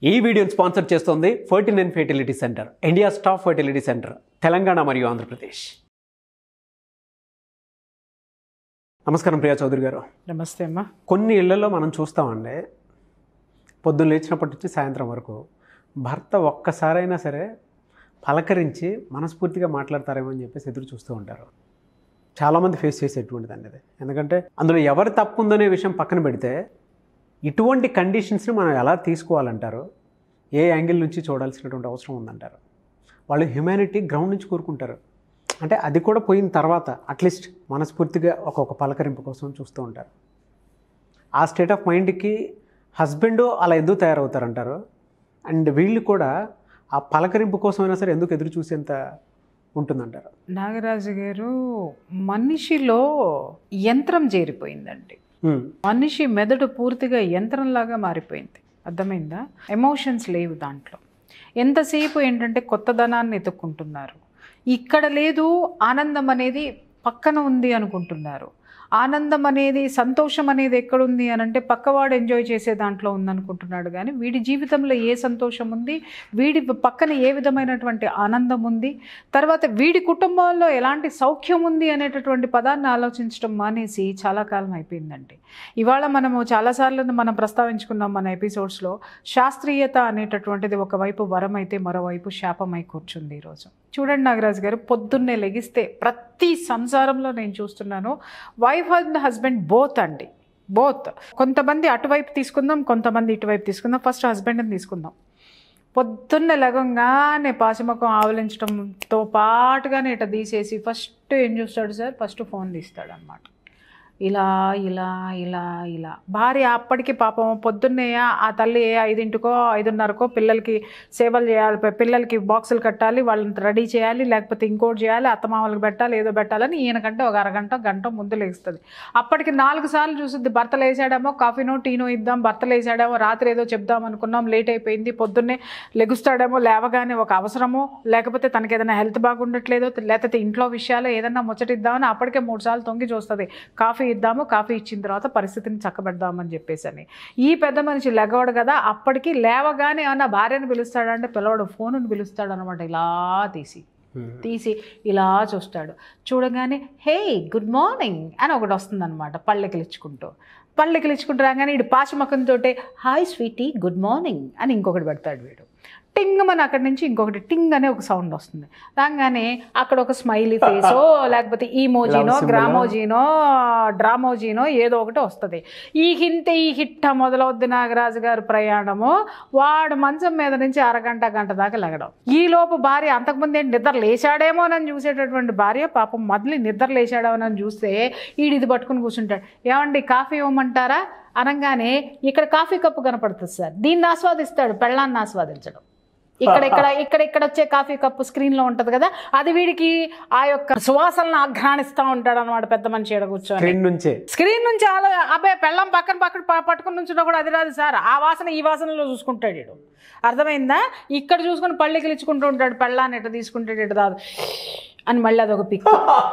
ఈ వీడియోని స్పాన్సర్ చేస్తోంది forty nine fertility centre India staff fertility centre Telangana మరియు ఆంధ్రప్రదేశ్ నమస్కారం ప్రియా చౌదరి గారు నమస్తే అమ్మా కొన్ని ఇళ్లలో మనం చూస్తామండి పొద్దున్న లేచినప్పటి నుంచి సాయంత్రం వరకు భర్త ఒక్కసారైనా సరే పలకరించి మనస్ఫూర్తిగా మాట్లాడతారేమో అని చెప్పేసి ఎదురు చూస్తూ ఉంటారు చాలామంది ఫేస్ చేసేటువంటిది అనేది ఎందుకంటే అందులో ఎవరి తప్పు ఉందనే విషయం పక్కన పెడితే ఇటువంటి కండిషన్స్ని మనం ఎలా తీసుకోవాలంటారు ఏ యాంగిల్ నుంచి చూడాల్సినటువంటి అవసరం ఉందంటారు వాళ్ళు హ్యుమానిటీ గ్రౌండ్ నుంచి కోరుకుంటారు అంటే అది కూడా పోయిన తర్వాత అట్లీస్ట్ మనస్ఫూర్తిగా ఒక్కొక్క పలకరింపు కోసం చూస్తూ ఉంటారు ఆ స్టేట్ ఆఫ్ మైండ్కి హస్బెండ్ అలా ఎందుకు తయారవుతారంటారు అండ్ వీళ్ళు కూడా ఆ పలకరింపు కోసమైనా సరే ఎందుకు ఎదురు చూసేంత ఉంటుందంటారు నాగరాజు గారు మనిషిలో యంత్రం చేరిపోయిందండి ఉమ్, మనిషి మెదడు పూర్తిగా యంత్రంలాగా మారిపోయింది అర్థమైందా ఎమోషన్స్ లేవు దాంట్లో ఎంతసేపు ఏంటంటే కొత్తదనాన్ని ఎత్తుక్కుంటున్నారు ఇక్కడ లేదు ఆనందం అనేది పక్కన ఉంది అనుకుంటున్నారు ఆనందం అనేది సంతోషం అనేది ఎక్కడుంది అని అంటే పక్కవాడు ఎంజాయ్ చేసే దాంట్లో ఉందనుకుంటున్నాడు కానీ వీడి జీవితంలో ఏ సంతోషం ఉంది వీడి పక్కన ఏ విధమైనటువంటి ఆనందం ఉంది తర్వాత వీడి కుటుంబంలో ఎలాంటి సౌఖ్యం ఉంది అనేటటువంటి పదాన్ని ఆలోచించడం మానేసి చాలా కాలం అయిపోయిందండి ఇవాళ మనము చాలాసార్లు మనం ప్రస్తావించుకున్నాం మన ఎపిసోడ్స్లో శాస్త్రీయత అనేటటువంటిది ఒకవైపు వరం అయితే మరోవైపు శాపమై కూర్చుంది ఈరోజు చూడండి నాగరాజు గారు పొద్దున్నే లెగిస్తే ప్రతి సంసారంలో నేను చూస్తున్నాను వైఫ్ అండ్ హస్బెండ్ బోత్ అండి బోత్ కొంతమంది అటువైపు తీసుకుందాం కొంతమంది ఇటువైపు తీసుకుందాం ఫస్ట్ హస్బెండ్ని తీసుకుందాం పొద్దున్న లగంగానే పాశముఖం ఆవలించడంతో పాటుగానే ఇట తీసేసి ఫస్ట్ ఏం చూస్తాడు సార్ ఫస్ట్ ఫోన్ తీస్తాడు అనమాట ఇలా ఇలా ఇలా ఇలా భార్య అప్పటికి పాపం పొద్దున్నే ఆ తల్లి ఐదింటికో ఐదున్నరకో పిల్లలకి సేవలు చేయాలి పి- పిల్లలకి బాక్సులు కట్టాలి వాళ్ళని రెడీ చేయాలి లేకపోతే ఇంకోటి చేయాలి అత్తమామలకు పెట్టాలి ఏదో పెట్టాలని ఈయనకంటే ఒక అరగంట గంట ముందు లేస్తుంది అప్పటికి నాలుగు సార్లు చూస్తుంది భర్త లేచాడేమో కాఫీనో టీనో ఇద్దాం భర్త లేచాడేమో రాత్రి ఏదో చెప్దాం అనుకున్నాం లేట్ అయిపోయింది పొద్దున్నే లెగుస్తాడేమో లేవగానే ఒక అవసరమో లేకపోతే తనకి ఏదైనా హెల్త్ బాగుండట్లేదో లేకపోతే ఇంట్లో విషయాలు ఏదైనా ముచ్చటిద్దామని అప్పటికే మూడు సార్లు తొంగి చూస్తుంది కాఫీ ఇద్దాము కాఫీ ఇచ్చిన తర్వాత పరిస్థితిని చక్కబెడదామని చెప్పేసి అని ఈ పెద్ద మనిషి లెగవడు కదా అప్పటికి లేవగానే ఏమన్నా భార్యను పిలుస్తాడంటే పిలవడు ఫోనుని పిలుస్తాడు అనమాట ఇలా తీసి ఉమ్, తీసి ఇలా చూస్తాడు చూడగానే హే గుడ్ మార్నింగ్ అని ఒకటి వస్తుందన్నమాట పళ్ళకిలిచ్చుకుంటూ పళ్ళకిలిచ్చుకుంటూ రాగానే ఇటు పాశమకంతో హాయ్ స్వీటీ గుడ్ మార్నింగ్ అని ఇంకొకటి పెడతాడు వీడు టింగ్ అని అక్కడి నుంచి ఇంకొకటి టింగ్ అనే ఒక సౌండ్ వస్తుంది రాగానే అక్కడ ఒక స్మైలీ ఫేసో లేకపోతే ఈమోజీనో Love symbol. గ్రామోజీనో డ్రామోజీనో ఏదో ఒకటి వస్తుంది ఈ హింత ఈ హిట్ట మొదలవుద్ది నాగరాజు గారి ప్రయాణము వాడు మంచం మీద నుంచి అరగంట గంట దాకా లెగడం ఈ లోపు భార్య అంతకుముందు ఏంటి నిద్ర లేచాడేమోనని చూసేటటువంటి భార్య పాపం మొదలు నిద్ర లేచాడేమోనని చూస్తే ఈడు ఇది పట్టుకుని కూర్చుంటాడు ఏమండి కాఫీ ఇవ్వమంటారా అనగానే ఇక్కడ కాఫీ కప్పు కనపడుతుంది సార్ దీన్ని ఆస్వాదిస్తాడు పెళ్ళాన్ని ఆస్వాదించడం ఇక్కడ ఇక్కడ ఇక్కడ ఇక్కడ వచ్చే కాఫీ కప్పు స్క్రీన్ లో ఉంటది కదా అది వీడికి ఆ యొక్క సువాసనను ఆఘ్రాణిస్తూ ఉంటాడు అనమాట పెద్ద మనిషి ఎడ కూర్చొని స్క్రీన్ నుంచే స్క్రీన్ నుంచి అలా అబ్బాయి పెళ్ళం పక్కన పక్కన ప- పట్టుకుని నుంచున్నా కూడా అది రాదు సార్ ఆ వాసన ఈ వాసనలో చూసుకుంటాడు వీడు అర్థమైందా ఇక్కడ చూసుకొని పళ్ళకి ఇచ్చుకుంటూ ఉంటాడు పెళ్ళాన్ని ఎట్ట తీసుకుంటాడు ఇటు రాదు అని మళ్ళీ అదొక పిక్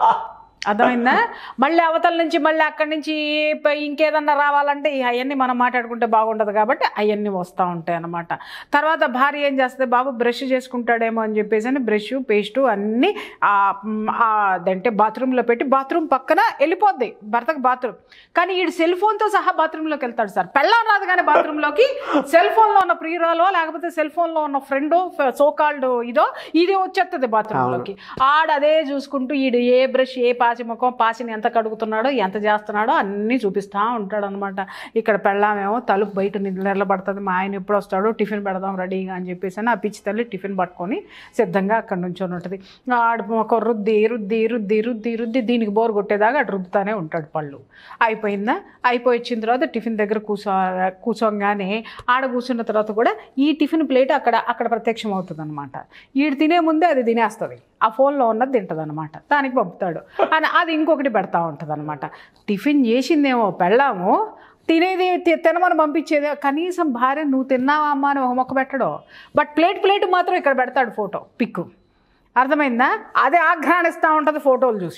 అర్థమైందా మళ్ళీ అవతల నుంచి మళ్ళీ అక్కడి నుంచి ప- ఇంకేదన్నా రావాలంటే అవన్నీ మనం మాట్లాడుకుంటే బాగుండదు కాబట్టి అవన్నీ వస్తూ ఉంటాయి అన్నమాట తర్వాత భార్య ఏం చేస్తుంది బాబు బ్రష్ చేసుకుంటాడేమో అని చెప్పేసి అని బ్రష్ పేస్టు అన్నీ ఆ, మ్, ఆ, అదంటే బాత్రూంలో పెట్టి బాత్రూమ్ పక్కన వెళ్ళిపోద్ది భర్తకు బాత్రూమ్ కానీ వీడు సెల్ ఫోన్తో సహా బాత్రూంలోకి వెళ్తాడు సార్ పెళ్ళం రాదు కానీ బాత్రూంలోకి సెల్ ఫోన్లో ఉన్న ప్రియురాలో లేకపోతే సెల్ ఫోన్లో ఉన్న ఫ్రెండో సోకాల్డ్ ఇదో ఇదే వచ్చేస్తుంది బాత్రూంలోకి ఆడ అదే చూసుకుంటూ ఈడు ఏ బ్రష్ ఏ పాచి ముఖం పాచిని ఎంత కడుగుతున్నాడో ఎంత చేస్తున్నాడో అన్నీ చూపిస్తూ ఉంటాడు అనమాట ఇక్కడ పెళ్ళామేమో తలుపు బయట నిలబడుతుంది మా ఆయన ఎప్పుడు వస్తాడో టిఫిన్ పెడదాం రెడీగా అని చెప్పేసి అని ఆ పిచ్చి తల్లి టిఫిన్ పట్టుకొని సిద్ధంగా అక్కడ నుంచి ఉంటుంది ఆడ ఒక రుద్ది రుద్ది రుద్ది రుద్ది రుద్ది దీనికి బోర్ కొట్టేదాకా అటు రుద్దుతానే ఉంటాడు పళ్ళు అయిపోయిందా అయిపోయి వచ్చిన తర్వాత టిఫిన్ దగ్గర కూర్చో కూర్చోగానే ఆడ కూర్చున్న తర్వాత కూడా ఈ టిఫిన్ ప్లేట్ అక్కడ అక్కడ ప్రత్యక్షం అవుతుంది అనమాట ఈడు తినే ముందే అది తినేస్తుంది ఆ ఫోన్లో ఉన్నది తింటుంది అనమాట దానికి పంపుతాడు అని అది ఇంకొకటి పెడతా ఉంటుంది అనమాట టిఫిన్ చేసిందేమో పెళ్ళాము తినేది తి- తినమని పంపించేది కనీసం భార్య నువ్వు తిన్నావా అమ్మా అని ఒక మొక్క పెట్టడు బట్ ప్లేట్ ప్లేట్ మాత్రం ఇక్కడ పెడతాడు ఫోటో పిక్కు అర్థమైందా అదే ఆఘ్రాణిస్తూ ఉంటుంది ఫోటోలు చూసి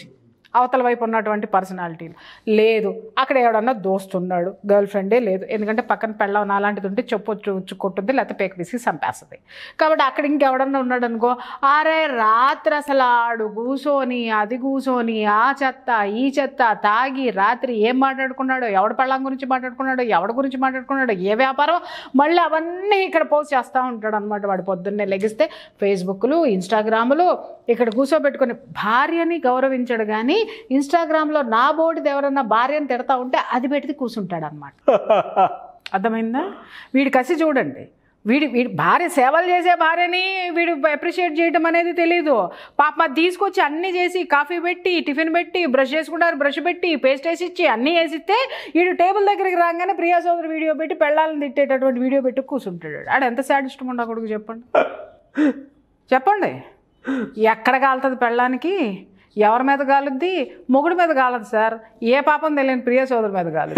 అవతల వైపు ఉన్నటువంటి పర్సనాలిటీలు లేదు అక్కడ ఎవడన్నా దోస్తున్నాడు గర్ల్ ఫ్రెండే లేదు ఎందుకంటే పక్కన పెళ్ళం అలాంటిది ఉంటే చెప్పు వచ్చి కొట్టుద్ది లేకపోతే పేక తీసి చంపేస్తుంది కాబట్టి అక్కడ ఇంకెవడన్నా ఉన్నాడు అనుకో అరే రాత్రి అసలు ఆడు కూసోని అది కూసోని ఆ చెత్త ఈ చెత్త తాగి రాత్రి ఏం మాట్లాడుకున్నాడో ఎవడ పెళ్ళం గురించి మాట్లాడుకున్నాడో ఎవడ గురించి మాట్లాడుకున్నాడో ఏ వ్యాపారం మళ్ళీ అవన్నీ ఇక్కడ పోస్ట్ చేస్తూ ఉంటాడు అనమాట వాడు పొద్దున్నే లెగిస్తే ఫేస్బుక్లు ఇన్స్టాగ్రాములు ఇక్కడ కూర్చోబెట్టుకుని భార్యని గౌరవించడు కానీ ఇన్స్టాగ్రామ్లో నా బోర్డుది ఎవరన్నా భార్యని తిడతా ఉంటే అది పెట్టి కూర్చుంటాడు అనమాట అర్థమైందా వీడి కసి చూడండి వీడి వీడి భార్య సేవలు చేసే భార్యని వీడు అప్రిషియేట్ చేయడం అనేది తెలియదు పాప అది తీసుకొచ్చి అన్నీ చేసి కాఫీ పెట్టి టిఫిన్ పెట్టి బ్రష్ చేసుకుంటారు బ్రష్ పెట్టి పేస్ట్ వేసి ఇచ్చి అన్నీ వేసిస్తే వీడు టేబుల్ దగ్గరికి రాగానే ప్రియా సోదరి వీడియో పెట్టి పెళ్ళాలని తిట్టేటటువంటి వీడియో పెట్టి కూర్చుంటాడు ఆడ ఎంత సాడ్ ఇష్టం ఉండకూడదు చెప్పండి చెప్పండి ఎక్కడ కాలుతుంది పెళ్ళానికి ఎవరి మీద కాలుద్ది మొగుడు మీద కాలదు సార్ ఏ పాపం తెలియని ప్రియ సోదరు మీద కాదు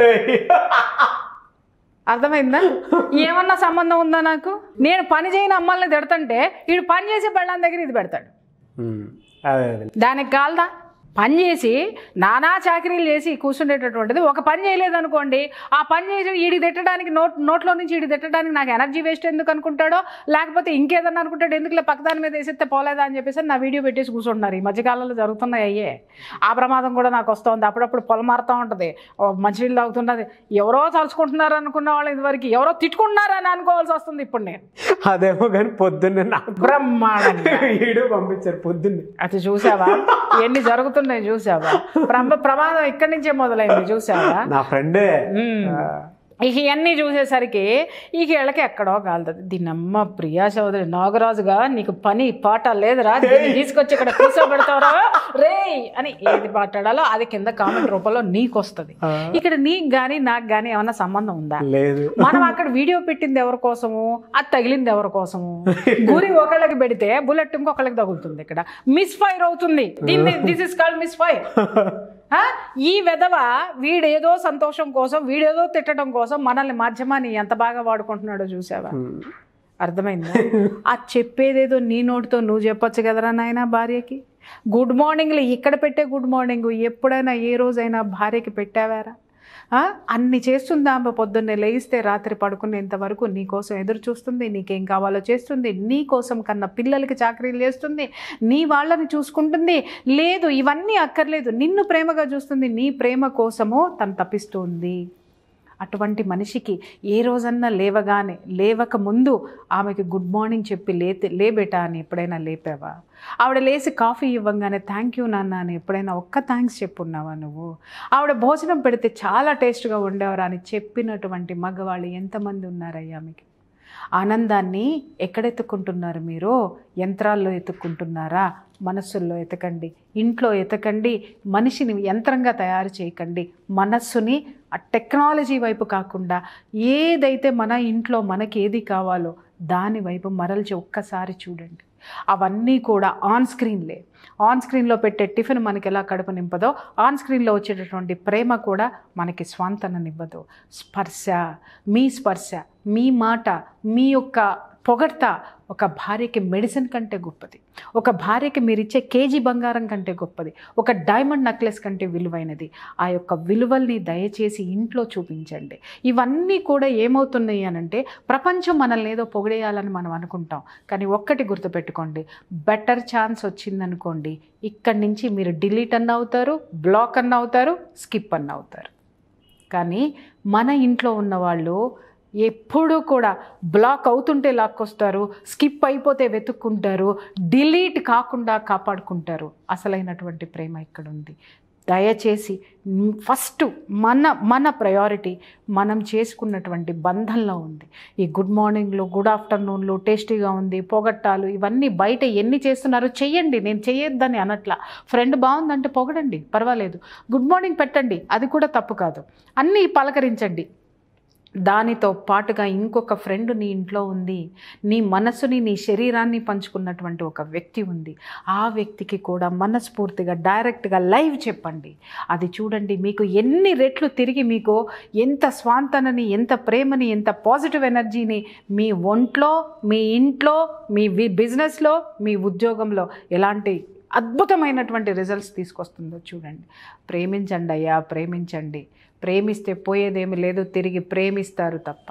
అర్థమైందా ఏమన్నా సంబంధం ఉందా నాకు నేను పని చేయని అమ్మాయిని తిడతంటే వీడు పని చేసే పెళ్ళాం దగ్గర ఇది పెడతాడు ఉమ్, అదే అదే దానికి కాలదా పని చేసి నానా చాకరీలు చేసి కూర్చుండేటటువంటిది ఒక పని చేయలేదు అనుకోండి ఆ పని చేసి ఈడి తిట్టడానికి నోట్ నోట్లో నుంచి ఈడి తిట్టడానికి నాకు ఎనర్జీ వేస్ట్ ఎందుకు అనుకుంటాడో లేకపోతే ఇంకేదన్నా అనుకుంటాడు ఎందుకులే పక్కదాని మీద వేసిస్తే పోలేదా అని చెప్పేసి నా వీడియో పెట్టేసి కూర్చుంటున్నారు ఈ మధ్యకాలంలో జరుగుతున్నాయి అయ్యే ఆ ప్రమాదం కూడా నాకు వస్తుంది అప్పుడప్పుడు పొలం మారుతూ ఉంటుంది ఓ మంచినీళ్ళు తాగుతున్నది ఎవరో తలుచుకుంటున్నారు అనుకున్న వాళ్ళు ఇదివరకు ఎవరో తిట్టుకుంటున్నారు అని అనుకోవాల్సి వస్తుంది ఇప్పుడు నేను అదేమో కానీ పొద్దున్నే నాకు బ్రహ్మాండంగా వీడియో పంపించారు పొద్దున్నే అది చూసావా ఎన్ని జరుగుతున్నాయి చూసావా ప్రమ ప్రమాదం ఇక్కడి నుంచే మొదలైంది చూసావా నా ఫ్రెండే మ్మ్. ఇక ఇవన్నీ చూసేసరికి ఇక వీళ్ళకి ఎక్కడో కాలుతుంది దీనమ్మ ప్రియా చౌదరి నాగరాజుగా నీకు పని పాట లేదురా దీన్ని తీసుకొచ్చి ఇక్కడ కూర్చోబెడతావరా రే అని ఏది మాట్లాడాలో అది కింద కామెంట్ రూపంలో నీకు వస్తుంది ఇక్కడ నీకు కానీ నాకు కానీ ఏమన్నా సంబంధం ఉందా లేదు మనం అక్కడ వీడియో పెట్టింది ఎవరి కోసము అది తగిలింది ఎవరి కోసము గురి ఒకళ్ళకి పెడితే బుల్లెట్ ఇంకొకళ్ళకి తగులుతుంది ఇక్కడ మిస్ ఫైర్ అవుతుంది దీన్ని this is called misfire ఈ వెధవ వీడేదో సంతోషం కోసం వీడేదో తిట్టడం కోసం మనల్ని మాధ్యమాన్ని ఎంత బాగా వాడుకుంటున్నాడో చూసావా ఉమ్, అర్థమైందా ఆ చెప్పేదేదో నీ నోటితో నువ్వు చెప్పొచ్చు కదరా నాయన భార్యకి గుడ్ మార్నింగ్లు ఇక్కడ పెట్టే గుడ్ మార్నింగ్ ఎప్పుడైనా ఏ రోజైనా భార్యకి పెట్టావారా ఆ? అన్ని చేస్తుంది ఆమె పొద్దున్నే లేయిస్తే రాత్రి పడుకునేంత వరకు నీ కోసం ఎదురు చూస్తుంది నీకేం కావాలో చేస్తుంది నీ కోసం కన్నా పిల్లలకి చాకరీలు చేస్తుంది నీ వాళ్ళని చూసుకుంటుంది లేదు ఇవన్నీ అక్కర్లేదు నిన్ను ప్రేమగా చూస్తుంది నీ ప్రేమ కోసమో తను తప్పిస్తుంది అటువంటి మనిషికి ఏ రోజన్నా లేవగానే లేవక ముందు ఆమెకి గుడ్ మార్నింగ్ చెప్పి లేతే లేబెటా అని ఎప్పుడైనా లేపావా ఆవిడ లేచి కాఫీ ఇవ్వగానే థ్యాంక్ యూ నాన్న అని ఎప్పుడైనా ఒక్క థ్యాంక్స్ చెప్పున్నావా నువ్వు ఆవిడ భోజనం పెడితే చాలా టేస్ట్గా ఉండేవారు అని చెప్పినటువంటి మగవాళ్ళు ఎంతమంది ఉన్నారయ్యా మీకు ఆనందాన్ని ఎక్కడెత్తుకుంటున్నారు మీరు యంత్రాల్లో ఎత్తుక్కుంటున్నారా మనస్సుల్లో ఎతకండి ఇంట్లో ఎతకండి మనిషిని యంత్రంగా తయారు చేయకండి మనస్సుని ఆ టెక్నాలజీ వైపు కాకుండా ఏదైతే మన ఇంట్లో మనకి ఏది కావాలో దాని వైపు మరల్చి ఒక్కసారి చూడండి అవన్నీ కూడా ఆన్ స్క్రీన్లే ఆన్ స్క్రీన్లో పెట్టే టిఫిన్ మనకి ఎలా కడుపు నింపదో ఆన్ స్క్రీన్లో వచ్చేటటువంటి ప్రేమ కూడా మనకి స్వాంతననివ్వదు స్పర్శ మీ స్పర్శ మీ మాట మీ యొక్క పొగడ్త ఒక భార్యకి మెడిసిన్ కంటే గొప్పది ఒక భార్యకి మీరు ఇచ్చే కేజీ బంగారం కంటే గొప్పది ఒక డైమండ్ నెక్లెస్ కంటే విలువైనది ఆ యొక్క విలువల్ని దయచేసి ఇంట్లో చూపించండి ఇవన్నీ కూడా ఏమవుతున్నాయి అనంటే ప్రపంచం మనల్ని ఏదో పొగిడేయాలని మనం అనుకుంటాం కానీ ఒక్కటి గుర్తుపెట్టుకోండి బెటర్ ఛాన్స్ వచ్చిందనుకోండి ఇక్కడి నుంచి మీరు డిలీట్ అన్న అవుతారు బ్లాక్ అన్న అవుతారు స్కిప్ అన్న అవుతారు కానీ మన ఇంట్లో ఉన్నవాళ్ళు ఎప్పుడూ కూడా బ్లాక్ అవుతుంటే లాక్కొస్తారు స్కిప్ అయిపోతే వెతుక్కుంటారు డిలీట్ కాకుండా కాపాడుకుంటారు అసలైనటువంటి ప్రేమ ఇక్కడ ఉంది దయచేసి ఫస్ట్ మన మన ప్రయారిటీ మనం చేసుకున్నటువంటి బంధంలో ఉంది ఈ గుడ్ మార్నింగ్లు గుడ్ ఆఫ్టర్నూన్లు టేస్టీగా ఉంది పొగట్టాలు ఇవన్నీ బయట ఎన్ని చేస్తున్నారో చెయ్యండి నేను చెయ్యొద్దని అనట్లా ఫ్రెండ్ బాగుందంటే పొగడండి పర్వాలేదు గుడ్ మార్నింగ్ పెట్టండి అది కూడా తప్పు కాదు అన్నీ పలకరించండి దానితో పాటుగా ఇంకొక ఫ్రెండ్ నీ ఇంట్లో ఉంది నీ మనసుని నీ శరీరాన్ని పంచుకున్నటువంటి ఒక వ్యక్తి ఉంది ఆ వ్యక్తికి కూడా మనస్ఫూర్తిగా డైరెక్ట్గా లైవ్ చెప్పండి అది చూడండి మీకు ఎన్ని రెట్లు తిరిగి మీకు ఎంత స్వాంతనని ఎంత ప్రేమని ఎంత పాజిటివ్ ఎనర్జీని మీ ఒంట్లో మీ ఇంట్లో మీ వి- బిజినెస్లో మీ ఉద్యోగంలో ఎలాంటి అద్భుతమైనటువంటి రిజల్ట్స్ తీసుకొస్తుందో చూడండి ప్రేమించండి అయ్యా ప్రేమించండి ప్రేమిస్తే పోయేదేమి లేదు తిరిగి ప్రేమిస్తారు తప్ప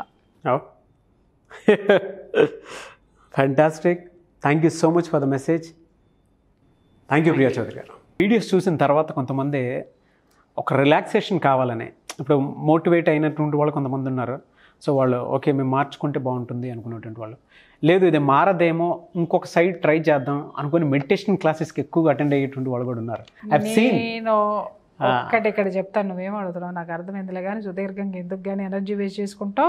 fantastic thank you so much for the message thank you Priya Chowdary గారు వీడియోస్ చూసిన తర్వాత కొంతమంది ఒక రిలాక్సేషన్ కావాలని ఇప్పుడు మోటివేట్ అయినటువంటి వాళ్ళు కొంతమంది ఉన్నారు సో వాళ్ళు ఓకే మేము మార్చుకుంటే బాగుంటుంది అనుకునేటువంటి వాళ్ళు లేదు ఇది మారదేమో ఇంకొక సైడ్ ట్రై చేద్దాం అనుకుని మెడిటేషన్ క్లాసెస్కి ఎక్కువగా అటెండ్ అయ్యేటువంటి వాళ్ళు కూడా ఉన్నారు ఐవ్ సీన్ నేను ఒక్కటి ఇక్కడ చెప్తాను నువ్వేం అడుగుతున్నావు నాకు అర్థమైందిలే కానీ సుదీర్ఘంగా ఎందుకు కానీ ఎనర్జీ వేస్ట్ చేసుకుంటూ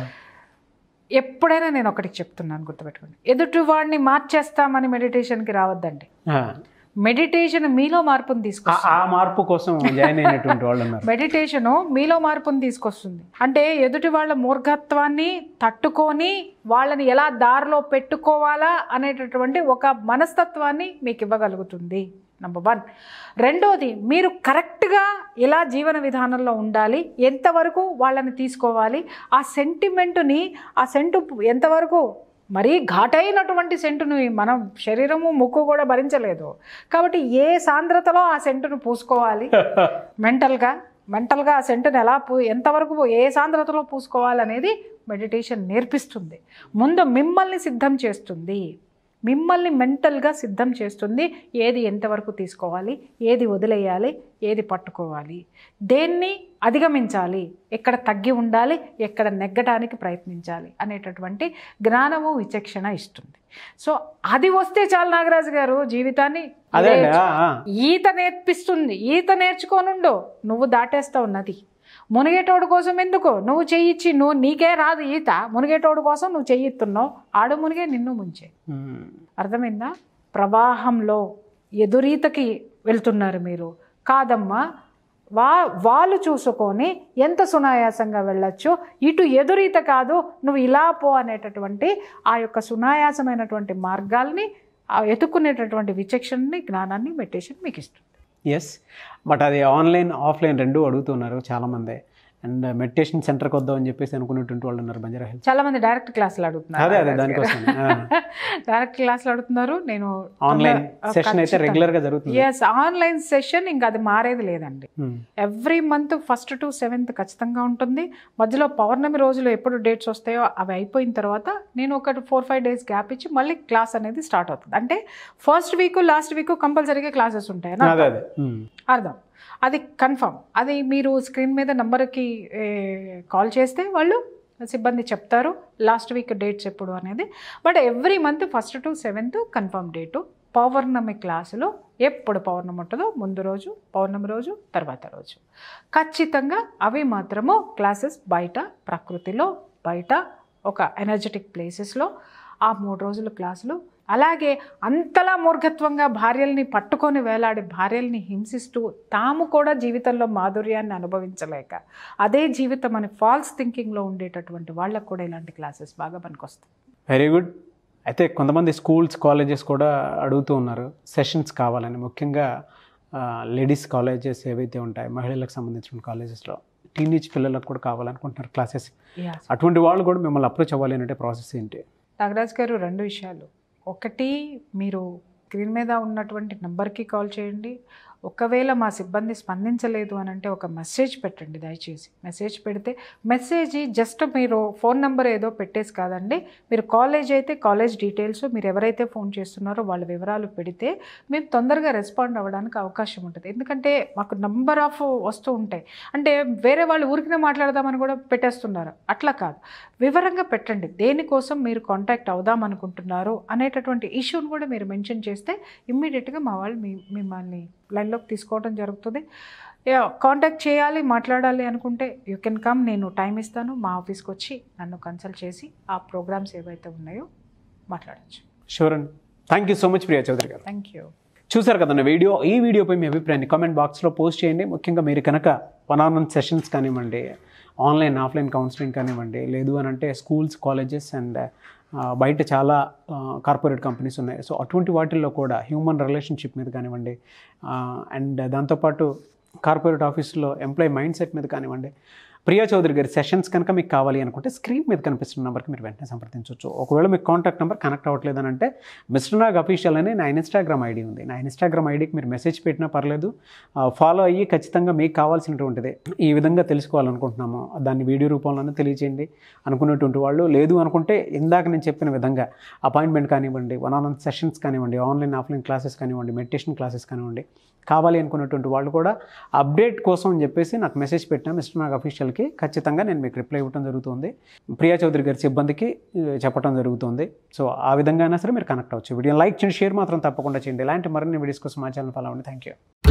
ఎప్పుడైనా నేను ఒకటి చెప్తున్నాను గుర్తుపెట్టుకోండి ఎదుటి వాడిని మార్చేస్తామని మెడిటేషన్కి రావద్దండి మెడిటేషన్ మీలో మార్పుని తీసుకొస్తుంది ఆ మార్పు కోసం జాయిన్ అయినటువంటి వాళ్ళు ఉన్నారు మెడిటేషను మీలో మార్పుని తీసుకొస్తుంది అంటే ఎదుటి వాళ్ళ మూర్ఘత్వాన్ని తట్టుకొని వాళ్ళని ఎలా దారిలో పెట్టుకోవాలా అనేటటువంటి ఒక మనస్తత్వాన్ని మీకు ఇవ్వగలుగుతుంది నంబర్ వన్ రెండోది మీరు కరెక్ట్గా ఇలా జీవన విధానంలో ఉండాలి ఎంతవరకు వాళ్ళని తీసుకోవాలి ఆ సెంటిమెంటుని ఆ సెంటు ఎంతవరకు మరీ ఘాటైనటువంటి సెంటును మనం శరీరము ముక్కు కూడా భరించలేదు కాబట్టి ఏ సాంద్రతలో ఆ సెంటును పూసుకోవాలి మెంటల్గా మెంటల్గా ఆ సెంటును ఎలా పూ ఎంతవరకు ఏ సాంద్రతలో పూసుకోవాలనేది మెడిటేషన్ నేర్పిస్తుంది ముందు మిమ్మల్ని సిద్ధం చేస్తుంది మిమ్మల్ని మెంటల్గా సిద్ధం చేస్తుంది ఏది ఎంతవరకు తీసుకోవాలి ఏది వదిలేయాలి ఏది పట్టుకోవాలి దేన్ని అధిగమించాలి ఎక్కడ తగ్గి ఉండాలి ఎక్కడ నెగ్గడానికి ప్రయత్నించాలి అనేటటువంటి జ్ఞానము విచక్షణ ఇస్తుంది సో అది వస్తే చాలు నాగరాజు గారు జీవితాన్ని అదే అండి, ఇదే ఆ, ఆ. ఈత నేర్పిస్తుంది ఈత నేర్చుకోనుండో నువ్వు దాటేస్తావు నది మునిగేటోడు కోసం ఎందుకు నువ్వు చెయ్యిచ్చి నువ్వు నీకే రాదు ఈత మునిగేటోడు కోసం నువ్వు చెయ్యిస్తున్నావు ఆడు మునిగే నిన్ను ముంచే మ్మ్. అర్థమైందా ప్రవాహంలో ఎదురీతకి వెళ్తున్నారు మీరు కాదమ్మా వా వాళ్ళు చూసుకొని ఎంత సునాయాసంగా వెళ్ళొచ్చు ఇటు ఎదురీత కాదు నువ్వు ఇలా పో అనేటటువంటి ఆ యొక్క సునాయాసమైనటువంటి మార్గాల్ని ఆ ఎత్తుకునేటటువంటి విచక్షణని జ్ఞానాన్ని మెడిటేషన్ మీకు ఇస్తుంది ఎస్ బట్ అది ఆన్లైన్ ఆఫ్లైన్ రెండు అడుగుతున్నారు చాలామంది అండ్ మెడిటేషన్ సెంటర్కి వద్దాం అని చెప్పేసి అనుకునేటువంటి వాళ్ళు ఉన్నారు బంజారా హిల్స్ చాలా మంది డైరెక్ట్ క్లాసులు అడుగుతున్నారు అదే అదే దానికోసం డైరెక్ట్ క్లాసులు అడుగుతున్నారు నేను ఆన్లైన్ సెషన్ అయితే రెగ్యులర్గా జరుగుతుంది ఎస్ ఆన్లైన్ సెషన్ ఇంకా అది మారేది లేదండి మ్మ్. Every month first to seventh ఖచ్చితంగా ఉంటుంది మధ్యలో పౌర్ణమి రోజులు ఎప్పుడు డేట్స్ వస్తాయో అవి అయిపోయిన తర్వాత నేను ఒక ఫోర్ ఫైవ్ డేస్ గ్యాప్ ఇచ్చి మళ్ళీ క్లాస్ అనేది స్టార్ట్ అవుతుంది అంటే ఫస్ట్ వీక్ లాస్ట్ వీక్ కంపల్సరీగా క్లాసెస్ ఉంటాయి అని అదే అదే మ్మ్. అర్థం అది కన్ఫర్మ్ అది మీరు స్క్రీన్ మీద నెంబర్కి కాల్ చేస్తే వాళ్ళు సిబ్బంది చెప్తారు లాస్ట్ వీక్ డేట్స్ ఎప్పుడు అనేది but every month first to seventh confirm date పౌర్ణమి క్లాసులో ఎప్పుడు పౌర్ణమి ఉంటుందో ముందు రోజు పౌర్ణమి రోజు తర్వాత రోజు ఖచ్చితంగా అవి మాత్రము క్లాసెస్ బయట ప్రకృతిలో బయట ఒక ఎనర్జెటిక్ ప్లేసెస్లో ఆ మూడు రోజుల క్లాసులు అలాగే అంతలా మూర్ఘత్వంగా భార్యల్ని పట్టుకొని వేలాడి భార్యల్ని హింసిస్తూ తాము కూడా జీవితంలో మాధుర్యాన్ని అనుభవించలేక అదే జీవితం అని ఫాల్స్ థింకింగ్లో ఉండేటటువంటి వాళ్ళకు కూడా ఇలాంటి క్లాసెస్ బాగా పనికొస్తాయి వెరీ గుడ్ అయితే కొంతమంది స్కూల్స్ కాలేజెస్ కూడా అడుగుతూ ఉన్నారు సెషన్స్ కావాలని ముఖ్యంగా లేడీస్ కాలేజెస్ ఏవైతే ఉంటాయి మహిళలకు సంబంధించిన కాలేజెస్లో టీనేజ్ పిల్లలకు కూడా కావాలనుకుంటున్నారు క్లాసెస్ అటువంటి వాళ్ళు కూడా మిమ్మల్ని అప్రోచ్ అవ్వాలి అంటే ప్రాసెస్ ఏంటి నాగరాజ్ గారు రెండు విషయాలు ఒకటి మీరు స్క్రీన్ మీద ఉన్నటువంటి నంబర్కి కాల్ చేయండి ఒకవేళ మా సిబ్బంది స్పందించలేదు అని అంటే ఒక మెసేజ్ పెట్టండి దయచేసి మెసేజ్ పెడితే మెసేజ్ జస్ట్ మీరు ఫోన్ నెంబర్ ఏదో పెట్టేసి కాదండి మీరు కాలేజ్ అయితే కాలేజ్ డీటెయిల్స్ మీరు ఎవరైతే ఫోన్ చేస్తున్నారో వాళ్ళ వివరాలు పెడితే మేము తొందరగా రెస్పాండ్ అవ్వడానికి అవకాశం ఉంటుంది ఎందుకంటే మాకు నంబర్ ఆఫ్ వస్తూ ఉంటాయి అంటే వేరే వాళ్ళు ఊరికినే మాట్లాడదామని కూడా పెట్టేస్తున్నారు అట్లా కాదు వివరంగా పెట్టండి దేనికోసం మీరు కాంటాక్ట్ అవుదాం అనుకుంటున్నారు అనేటటువంటి ఇష్యూని కూడా మీరు మెన్షన్ చేస్తే ఇమ్మీడియట్గా మా వాళ్ళు మీ మిమ్మల్ని లైన్లోకి తీసుకోవడం జరుగుతుంది కాంటాక్ట్ చేయాలి మాట్లాడాలి అనుకుంటే యూ కెన్ కమ్ నేను టైం ఇస్తాను మా ఆఫీస్కి వచ్చి నన్ను కన్సల్ట్ చేసి ఆ ప్రోగ్రామ్స్ ఏవైతే ఉన్నాయో మాట్లాడచ్చు షూర్ అండి thank you so much Priya Chowdary గారు థ్యాంక్ యూ చూసారు కదండి వీడియో ఈ వీడియోపై మీ అభిప్రాయాన్ని కామెంట్ బాక్స్లో పోస్ట్ చేయండి ముఖ్యంగా మీరు కనుక వన్ ఆన్ వన్ సెషన్స్ కానివ్వండి ఆన్లైన్ ఆఫ్లైన్ కౌన్సిలింగ్ కానివ్వండి లేదు అని అంటే స్కూల్స్ కాలేజెస్ అండ్ బయట చాలా కార్పొరేట్ కంపెనీస్ ఉన్నాయి సో అటువంటి వాటిల్లో కూడా హ్యూమన్ రిలేషన్షిప్ మీద కానివ్వండి అండ్ దాంతోపాటు కార్పొరేట్ ఆఫీస్లో ఎంప్లాయీ మైండ్ సెట్ మీద కానివ్వండి ప్రియా చౌదరి గారి సెషన్స్ కనుక మీకు కావాలి అనుకుంటే స్క్రీన్ మీద కనిపిస్తున్న నెంబర్కి మీరు వెంటనే సంప్రదించవచ్చు ఒకవేళ మీకు కాంటాక్ట్ నెంబర్ కనెక్ట్ అవ్వట్లేదు అని అంటే మిస్టర్ నాగ్ అఫీషియల్ అని నా ఇన్స్టాగ్రామ్ ఐడి ఉంది నా ఇన్స్టాగ్రామ్ ఐడికి మీరు మెసేజ్ పెట్టినా పర్లేదు ఫాలో అయ్యి ఖచ్చితంగా మీకు కావాల్సినటువంటిది ఈ విధంగా తెలుసుకోవాలనుకుంటున్నాము దాన్ని వీడియో రూపంలోనే తెలియజేయండి అనుకునేటువంటి వాళ్ళు లేదు అనుకుంటే ఇందాక నేను చెప్పిన విధంగా అపాయింట్మెంట్ కానివ్వండి వన్ ఆన్ వన్ సెషన్స్ కానివ్వండి ఆన్లైన్ ఆఫ్లైన్ క్లాసెస్ కానివ్వండి మెడిటేషన్ క్లాసెస్ కానివ్వండి కావాలి అనుకున్నటువంటి వాళ్ళు కూడా అప్డేట్ కోసం అని చెప్పేసి నాకు మెసేజ్ పెట్టిన మిస్టర్ నాగ్ అఫీషియల్కి ఖచ్చితంగా నేను మీకు రిప్లై ఇవ్వడం జరుగుతుంది ప్రియా చౌదరి గారి సిబ్బందికి ఆ, చెప్పడం జరుగుతుంది సో ఆ విధంగా అయినా సరే మీరు కనెక్ట్ అవ్వచ్చు వీడియో లైక్ చేయండి షేర్ మాత్రం తప్పకుండా చేయండి ఇలాంటి మరిన్ని వీడియోస్ కోసం మా ఛానల్ ఫాలో అవ్వండి థ్యాంక్ యూ